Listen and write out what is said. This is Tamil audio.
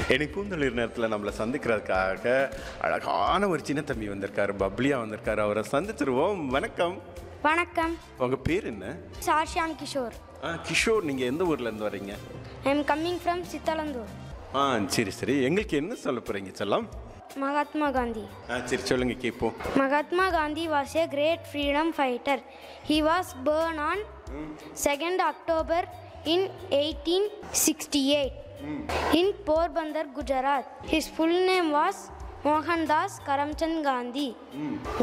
எனக்கு பூந்தளிர் நேரத்தில் நம்மளை சந்திக்கிறதுக்காக அழகான ஒரு சின்ன தம்பி வந்திருக்காரு பப்ளியா வந்திருக்காரு அவரை சந்திச்சிருவோம் வணக்கம் வணக்கம் உங்கள் பேர் என்ன சார்ஷியாம் கிஷோர் ஆ கிஷோர் நீங்கள் எந்த ஊர்லேருந்து வரீங்க I am coming from Sithalandur ஆ சரி சரி எங்களுக்கு என்ன சொல்ல போகிறீங்க செல்லம் மகாத்மா காந்தி ஆ சரி சொல்லுங்க கேட்போம் Mahatma Gandhi was a great freedom fighter. He was born on 2nd October in 1868 in Porbandar, Gujarat. His full name was Mohandas Karamchand Gandhi.